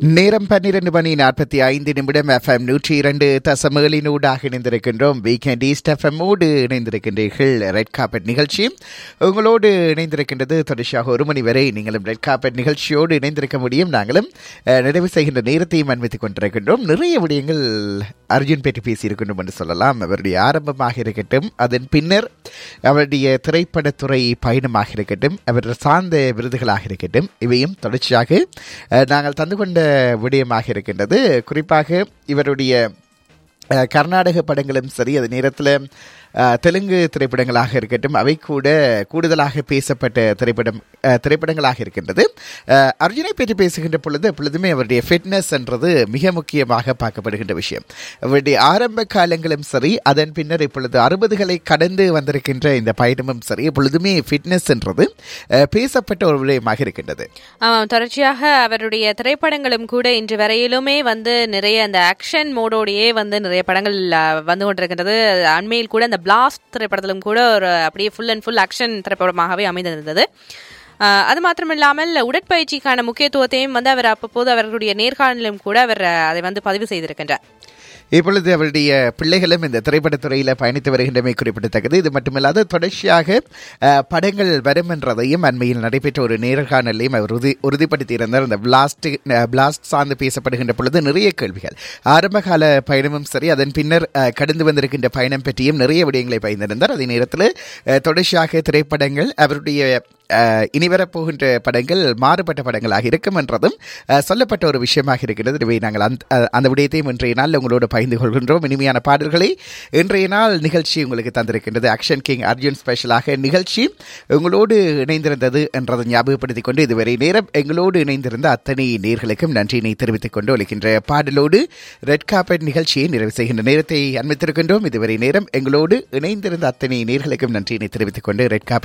நேரம் பன்னிரண்டு மணி நாற்பத்தி ஐந்து நிமிடம் எஃப்எம் நூற்றி இரண்டு தசமகளினூடாக இணைந்திருக்கின்றோம் வீக்கெண்ட் ஈஸ்ட் எஃப்எம்மோடு இணைந்திருக்கின்றீர்கள் ரெட் காப்பெட் நிகழ்ச்சி உங்களோடு இணைந்திருக்கின்றது தொடர்ச்சியாக ஒரு மணி வரை நீங்களும் ரெட் காப்பெட் நிகழ்ச்சியோடு இணைந்திருக்க முடியும் நாங்களும் அஹ், நிறைவு செய்கின்ற நேரத்தையும் அனுமதித்துக் கொண்டிருக்கின்றோம் நிறைய விடயங்கள் அர்ஜுன் பற்றி பேசியிருக்கின்றோம் என்று சொல்லலாம் அவருடைய ஆரம்பமாக இருக்கட்டும் அதன் பின்னர் அவருடைய திரைப்படத்துறை பயணமாக இருக்கட்டும் அவர் சார்ந்த விருதுகளாக இருக்கட்டும் இவையும் தொடர்ச்சியாக அஹ், நாங்கள் தந்து கொண்ட விடயமாக இருக்கின்றது குறிப்பாக இவருடைய அஹ், கர்நாடக படங்களும் சரி அது நேரத்தில் அஹ், தெலுங்கு திரைப்படங்களாக இருக்கட்டும் அவை கூட கூடுதலாக பேசப்பட்ட திரைப்படம் அஹ், திரைப்படங்களாக இருக்கின்றது அஹ், அர்ஜுனை பற்றி பேசுகின்ற பொழுது எப்பொழுதுமே அவருடைய ஃபிட்னஸ் என்றது மிக முக்கியமாக பார்க்கப்படுகின்ற விஷயம் அவருடைய ஆரம்ப காலங்களும் சரி அதன் பின்னர் இப்பொழுது அறுபதுகளை கடந்து வந்திருக்கின்ற இந்த பயணமும் சரி எப்பொழுதுமே ஃபிட்னஸ் என்றது அஹ், பேசப்பட்ட ஒரு விடயமாக இருக்கின்றது ஆமாம் தொடர்ச்சியாக அவருடைய திரைப்படங்களும் கூட இன்று வரையிலுமே வந்து நிறைய அந்த ஆக்ஷன் மோடோடையே வந்து நிறைய படங்கள் ஆ, வந்து கொண்டிருக்கின்றது அண்மையில் கூட அந்த பிளாஸ்ட் திரைப்படத்திலும் கூட ஒரு அப்படியே ஃபுல் அண்ட் ஃபுல் ஆக்ஷன் திரைப்படமாகவே அமைந்திருந்தது ஆ, அது மாத்திரமில்லாமல் உடற்பயிற்சிக்கான முக்கியத்துவத்தையும் வந்து அவர் அப்பப்போது அவர்களுடைய நேர்காணலிலும் கூட அவர் ஆ, அதை வந்து பதிவு செய்திருக்கின்றார் இப்பொழுது அவருடைய பிள்ளைகளும் இந்த திரைப்படத்துறையில் பயணித்து வருகின்றமை குறிப்பிடத்தக்கது இது மட்டுமல்லாது தொடர்ச்சியாக அஹ், படங்கள் வரும் என்றதையும் அண்மையில் நடைபெற்ற ஒரு நேர்காணலையும் அவர் உறுதி உறுதிப்படுத்தியிருந்தார் இந்த பிளாஸ்ட் பிளாஸ்ட் சார்ந்து பேசப்படுகின்ற பொழுது நிறைய கேள்விகள் ஆரம்பகால பயணமும் சரி அதன் பின்னர் அஹ், கடந்து வந்திருக்கின்ற பயணம் பற்றியும் நிறைய விடயங்களை பயந்திருந்தார் அதே நேரத்தில் அஹ், தொடர்ச்சியாக திரைப்படங்கள் அவருடைய அஹ், இனி வரப்போகின்ற படங்கள் மாறுபட்ட படங்களாக இருக்கும் என்றதும் அஹ், சொல்லப்பட்ட ஒரு விஷயமாக இருக்கிறது இவை நாங்கள் அந்த அஹ், அந்த விடயத்தையும் இன்றைய நாள் உங்களோடு பகிர்ந்து கொள்கின்றோம் இனிமையான பாடல்களை இன்றைய நாள் நிகழ்ச்சி உங்களுக்கு தந்திருக்கின்றது ஆக்ஷன் கிங் அர்ஜுன் ஸ்பெஷலாக நிகழ்ச்சி உங்களோடு இணைந்திருந்தது என்றதை ஞாபகப்படுத்திக் கொண்டு இதுவரை நேரம் எங்களோடு இணைந்திருந்த அத்தனை நேர்களுக்கும் நன்றியினை தெரிவித்துக் கொண்டு ஒலிக்கின்ற பாடலோடு ரெட் கார்பெட் நிகழ்ச்சியை நிறைவு செய்கின்ற நேரத்தை அனுமதித்திருக்கின்றோம் இதுவரை நேரம் எங்களோடு இணைந்திருந்த அத்தனை நேர்களுக்கும் நன்றியினை தெரிவித்துக் கொண்டு ரெட் கார்பெட்